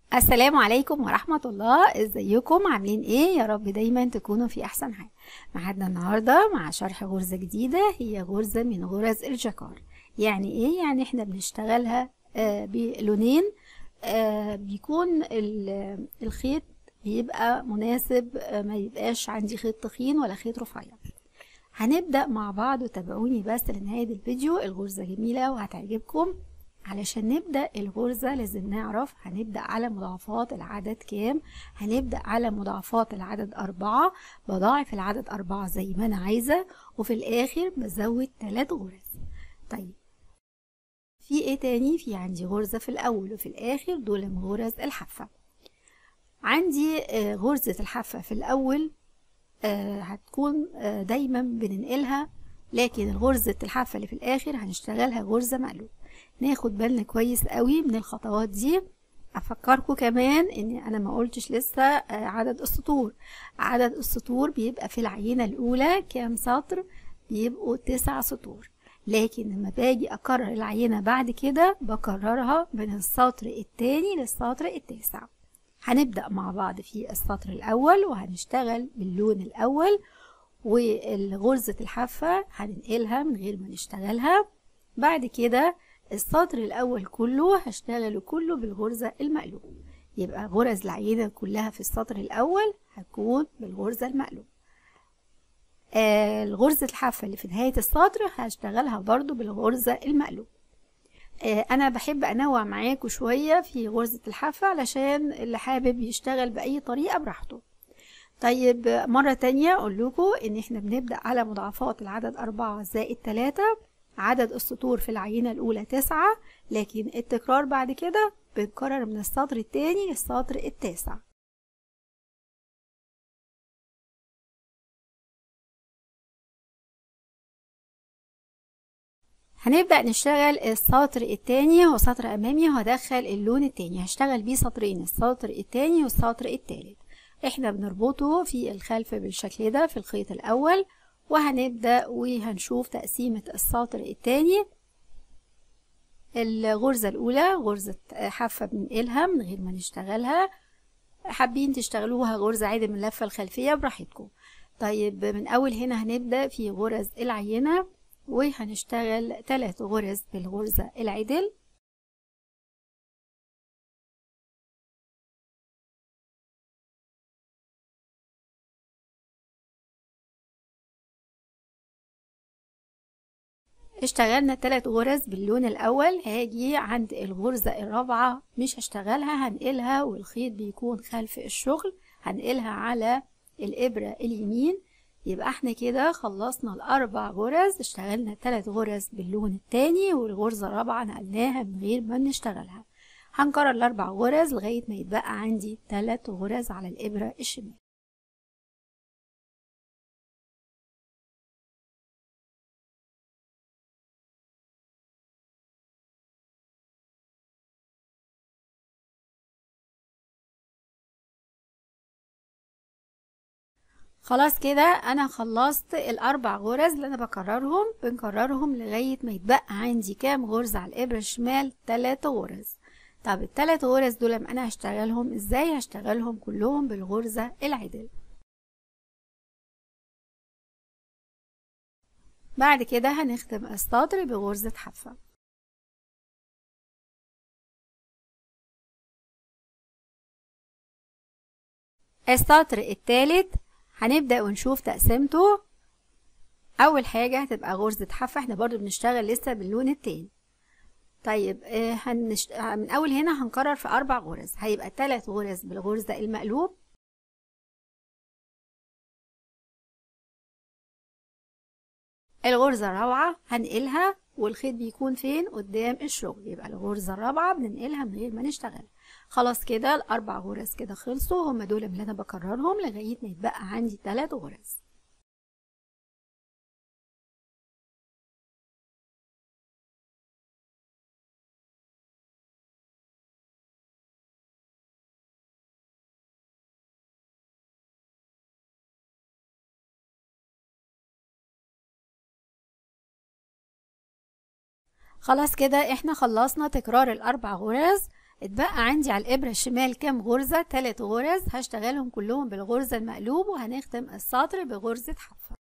السلام عليكم ورحمة الله ازيكم عاملين ايه يا رب دايما تكونوا في احسن حال معادنا النهاردة مع شرح غرزة جديدة هي غرزة من غرز الجاكار يعني ايه يعني احنا بنشتغلها آه بلونين آه بيكون الخيط بيبقى مناسب آه ما يبقاش عندي خيط تخين ولا خيط رفيع هنبدأ مع بعض وتابعوني بس لنهاية الفيديو الغرزة جميلة وهتعجبكم علشان نبدأ الغرزة لازم نعرف هنبدأ على مضاعفات العدد كام هنبدأ على مضاعفات العدد أربعة بضاعف العدد أربعة زي ما أنا عايزة وفي الآخر بزود تلات غرز طيب في ايه تاني في عندي غرزة في الأول وفي الآخر دول غرز الحافة عندي غرزة الحافة في الأول هتكون دايما بننقلها لكن غرزة الحافة اللي في الآخر هنشتغلها غرزة مقلوب ناخد بالنا كويس قوي من الخطوات دي افكركم كمان ان انا ما قلتش لسه عدد السطور عدد السطور بيبقى في العينة الاولى كام سطر بيبقوا تسع سطور لكن لما باجي اكرر العينة بعد كده بكررها من السطر التاني للسطر التاسع هنبدأ مع بعض في السطر الاول وهنشتغل باللون الاول والغرزة الحافة هننقلها من غير ما نشتغلها بعد كده السطر الاول كله هشتغله كله بالغرزة المقلوب يبقى غرز العينة كلها في السطر الاول هتكون بالغرزة المقلوب آه الغرزة الحافة اللي في نهاية السطر هشتغلها برضو بالغرزة المقلوب آه انا بحب انوع معاكم شوية في غرزة الحافة علشان اللي حابب يشتغل باي طريقة براحته طيب مرة تانية اقول لكم ان احنا بنبدأ على مضاعفات العدد أربعة زائد تلاتة عدد السطور في العينة الأولى تسعة لكن التكرار بعد كده بنكرر من السطر التاني للسطر التاسع هنبدأ نشتغل السطر التاني هو سطر أمامي وهدخل اللون التاني هشتغل بيه سطرين السطر التاني والسطر التالت احنا بنربطه في الخلف بالشكل ده في الخيط الأول وهنبدأ وهنشوف تقسيمة السطر التاني الغرزة الأولى غرزة حافة بننقلها من غير ما نشتغلها حابين تشتغلوها غرزة عادي من اللفة الخلفية براحتكم طيب من أول هنا هنبدأ في غرز العينة وهنشتغل ثلاث غرز بالغرزة العدل اشتغلنا ثلاث غرز باللون الاول هاجي عند الغرزة الرابعة مش هشتغلها هنقلها والخيط بيكون خلف الشغل هنقلها على الابرة اليمين يبقى احنا كده خلصنا الاربع غرز اشتغلنا ثلاث غرز باللون التاني والغرزة الرابعة نقلناها من غير ما نشتغلها هنكرر الاربع غرز لغاية ما يتبقى عندي ثلاث غرز على الابرة الشمال خلاص كده انا خلصت الاربع غرز اللي انا بكررهم بنكررهم لغاية ما يتبقى عندي كام غرزة على الابرة الشمال تلاتة غرز طب التلات غرز دول انا هشتغلهم ازاي هشتغلهم كلهم بالغرزة العدل بعد كده هنختم السطر بغرزة حافة السطر التالت هنبدأ ونشوف تقسيمته أول حاجة هتبقى غرزة حافة احنا برضو بنشتغل لسه باللون التاني طيب اه هنشت... من أول هنا هنكرر في أربع غرز هيبقى تلات غرز بالغرزة المقلوب الغرزة الرابعة هنقلها والخيط بيكون فين قدام الشغل يبقى الغرزة الرابعة بننقلها من غير ما نشتغل خلاص كده الاربع غرز كده خلصوا هما دول اللي انا بكررهم لغايه ما يتبقى عندي ثلاث غرز خلاص كده احنا خلصنا تكرار الاربع غرز اتبقى عندي على الإبرة الشمال كام غرزة تلات غرز هشتغلهم كلهم بالغرزة المقلوب وهنختم السطر بغرزة حفة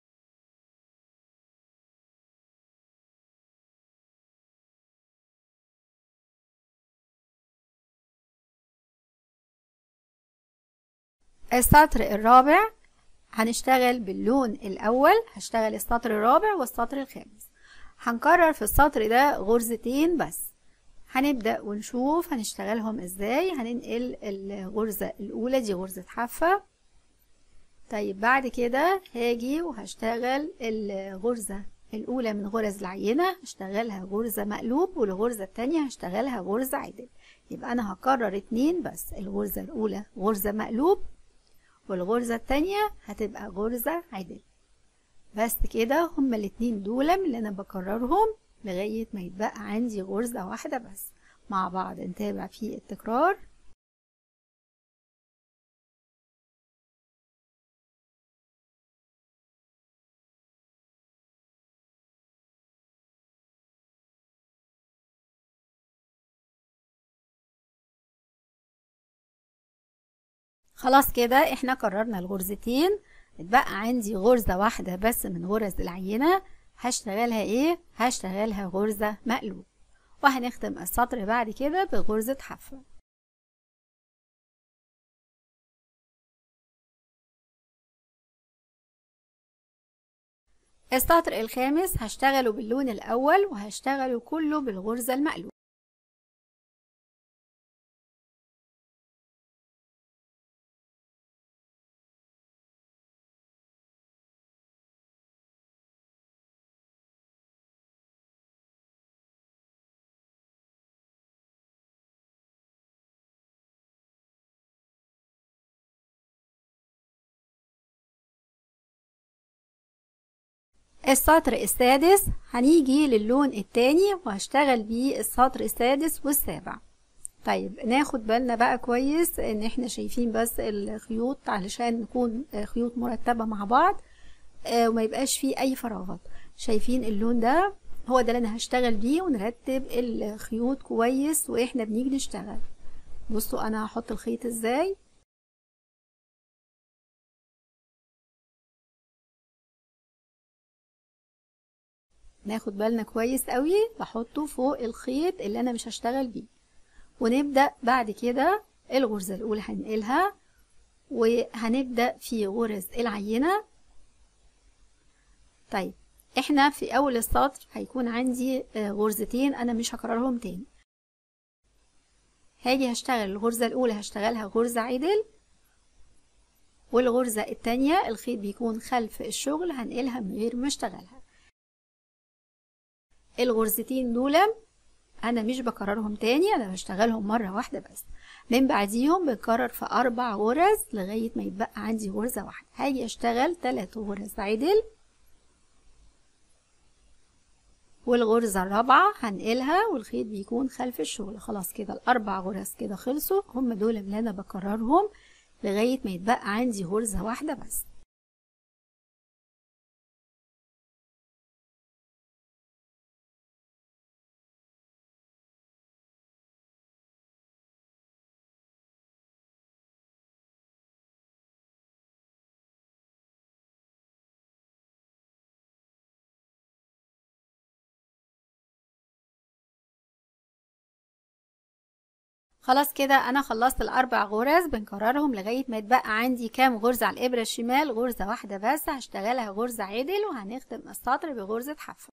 السطر الرابع هنشتغل باللون الأول هشتغل السطر الرابع والسطر الخامس هنكرر في السطر ده غرزتين بس هنبدأ ونشوف هنشتغلهم ازاي هننقل الغرزة الأولى دي غرزة حافة طيب بعد كده هاجي وهشتغل الغرزة الأولى من غرز العينة هشتغلها غرزة مقلوب والغرزة التانية هشتغلها غرزة عدل يبقى أنا هكرر اتنين بس الغرزة الأولى غرزة مقلوب والغرزة التانية هتبقى غرزة عدل بس كده هما الاتنين دول اللي انا بكررهم لغاية ما يتبقى عندي غرزة واحدة بس مع بعض نتابع في التكرار خلاص كده احنا كررنا الغرزتين اتبقى عندي غرزة واحدة بس من غرز العينة هشتغلها ايه هشتغلها غرزة مقلوب وهنختم السطر بعد كده بغرزة حفة السطر الخامس هشتغله باللون الاول وهشتغله كله بالغرزة المقلوب السطر السادس هنيجي للون التاني وهشتغل بيه السطر السادس والسابع طيب ناخد بالنا بقى كويس ان احنا شايفين بس الخيوط علشان نكون خيوط مرتبة مع بعض آه وما يبقاش فيه اي فراغات شايفين اللون ده هو ده اللي انا هشتغل بيه ونرتب الخيوط كويس واحنا بنيجي نشتغل بصوا انا هحط الخيط ازاي ناخد بالنا كويس قوي بحطه فوق الخيط اللي انا مش هشتغل بيه ونبدأ بعد كده الغرزة الاولى هنقلها وهنبدأ في غرز العينة طيب احنا في اول السطر هيكون عندي غرزتين انا مش هكررهم تاني هاجي هشتغل الغرزة الاولى هشتغلها غرزة عدل والغرزة التانية الخيط بيكون خلف الشغل هنقلها من غير ما اشتغلها الغرزتين دول انا مش بكررهم تاني انا بشتغلهم مرة واحدة بس من بعديهم بكرر في اربع غرز لغاية ما يتبقى عندي غرزة واحدة هاجي اشتغل تلات غرز عدل والغرزة الرابعة هنقلها والخيط بيكون خلف الشغل خلاص كده الاربع غرز كده خلصوا هم دول اللي انا بكررهم لغاية ما يتبقى عندي غرزة واحدة بس خلاص كده انا خلصت الاربع غرز بنكررهم لغايه ما يتبقى عندي كام غرزه على الابره الشمال غرزه واحده بس هشتغلها غرزه عدل وهنختم السطر بغرزه حفه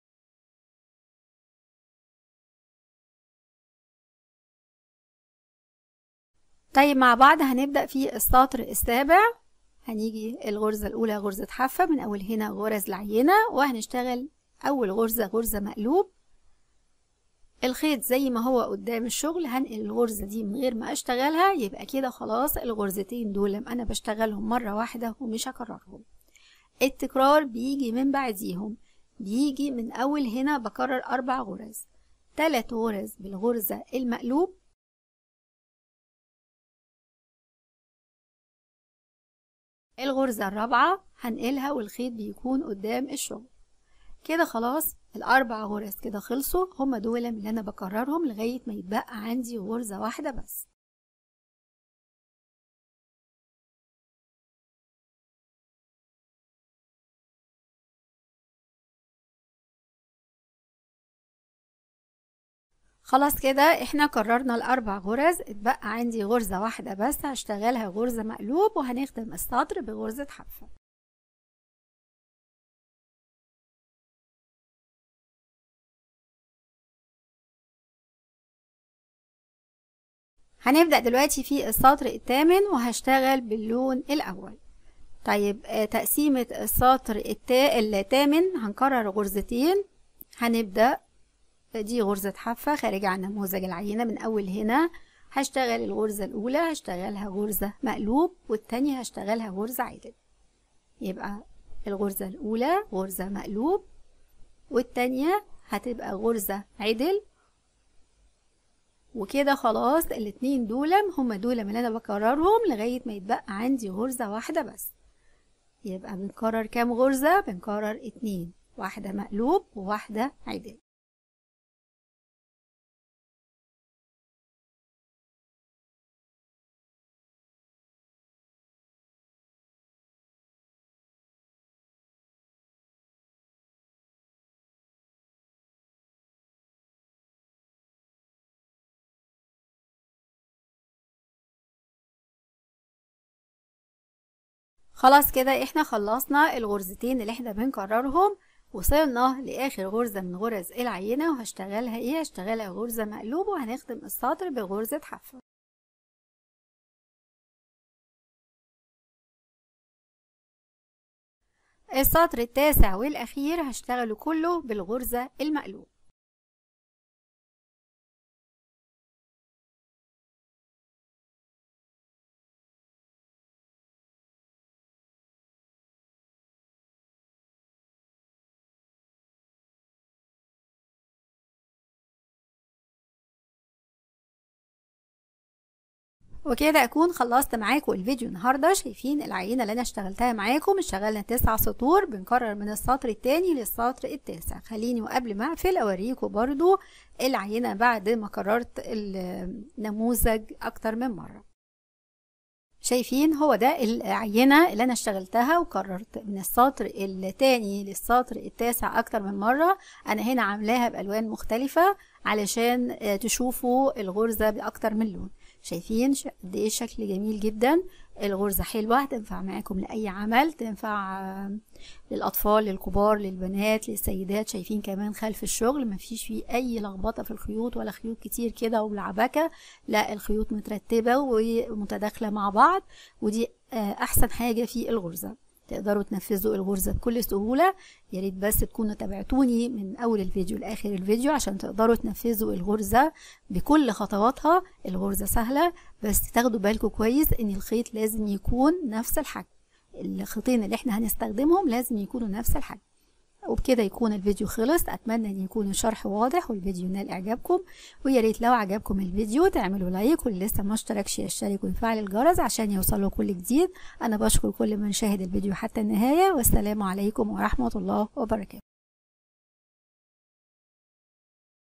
طيب مع بعض هنبدا في السطر السابع هنيجي الغرزه الاولى غرزه حفه من اول هنا غرز العينه وهنشتغل اول غرزه غرزه مقلوب الخيط زي ما هو قدام الشغل هنقل الغرزة دي من غير ما اشتغلها يبقى كده خلاص الغرزتين دول انا بشتغلهم مرة واحدة ومش هكررهم التكرار بيجي من بعديهم بيجي من اول هنا بكرر اربع غرز تلات غرز بالغرزة المقلوب الغرزة الرابعة هنقلها والخيط بيكون قدام الشغل كده خلاص الاربع غرز كده خلصوا هما دول اللي انا بكررهم لغايه ما يتبقى عندي غرزه واحده بس خلاص كده احنا كررنا الاربع غرز اتبقى عندي غرزة واحدة بس هشتغلها غرزة مقلوب وهنختم السطر بغرزة حافة هنبدأ دلوقتي في السطر الثامن وهشتغل باللون الأول طيب آه، تقسيمة السطر التا... الثامن هنكرر غرزتين هنبدأ دي غرزة حافة خارجة عن نموذج العينة من أول هنا هشتغل الغرزة الأولى هشتغلها غرزة مقلوب والتانية هشتغلها غرزة عدل يبقى الغرزة الأولى غرزة مقلوب والتانية هتبقى غرزة عدل وكده خلاص الاتنين دول هما دول اللي انا بكررهم لغاية ما يتبقى عندي غرزة واحدة بس يبقى بنكرر كام غرزة بنكرر اتنين واحدة مقلوب وواحدة عدل خلاص كده احنا خلصنا الغرزتين اللي احنا بنكررهم وصلنا لاخر غرزة من غرز العينة وهشتغلها ايه هشتغلها غرزة مقلوب وهنختم السطر بغرزة حافة السطر التاسع والاخير هشتغله كله بالغرزة المقلوب وكده اكون خلصت معاكم الفيديو النهارده شايفين العينه اللي انا اشتغلتها معاكم اشتغلنا تسع سطور بنكرر من السطر التاني للسطر التاسع خليني وقبل ما اقفل اوريكم برضو العينه بعد ما كررت النموذج اكتر من مره شايفين هو ده العينة اللي انا اشتغلتها وكررت من السطر التاني للسطر التاسع اكتر من مرة انا هنا عاملاها بالوان مختلفة علشان تشوفوا الغرزة باكتر من لون شايفين قد ايه الشكل جميل جدا الغرزة حلوة تنفع معاكم لأي عمل تنفع للأطفال للكبار للبنات للسيدات شايفين كمان خلف الشغل مفيش فيه أي لخبطة في الخيوط ولا خيوط كتير كده وبالعبكة لا الخيوط مترتبة ومتداخلة مع بعض ودي أحسن حاجة في الغرزة تقدروا تنفذوا الغرزة بكل سهولة يا ريت بس تكونوا تابعتوني من أول الفيديو لآخر الفيديو عشان تقدروا تنفذوا الغرزة بكل خطواتها الغرزة سهلة بس تاخدوا بالكم كويس إن الخيط لازم يكون نفس الحجم الخيطين اللي احنا هنستخدمهم لازم يكونوا نفس الحجم وبكده يكون الفيديو خلص اتمنى ان يكون الشرح واضح والفيديو نال اعجابكم ويا ريت لو عجبكم الفيديو تعملوا لايك واللي لسه ما اشتركش يشترك ويفعل الجرس عشان يوصله كل جديد انا بشكر كل من شاهد الفيديو حتى النهايه والسلام عليكم ورحمه الله وبركاته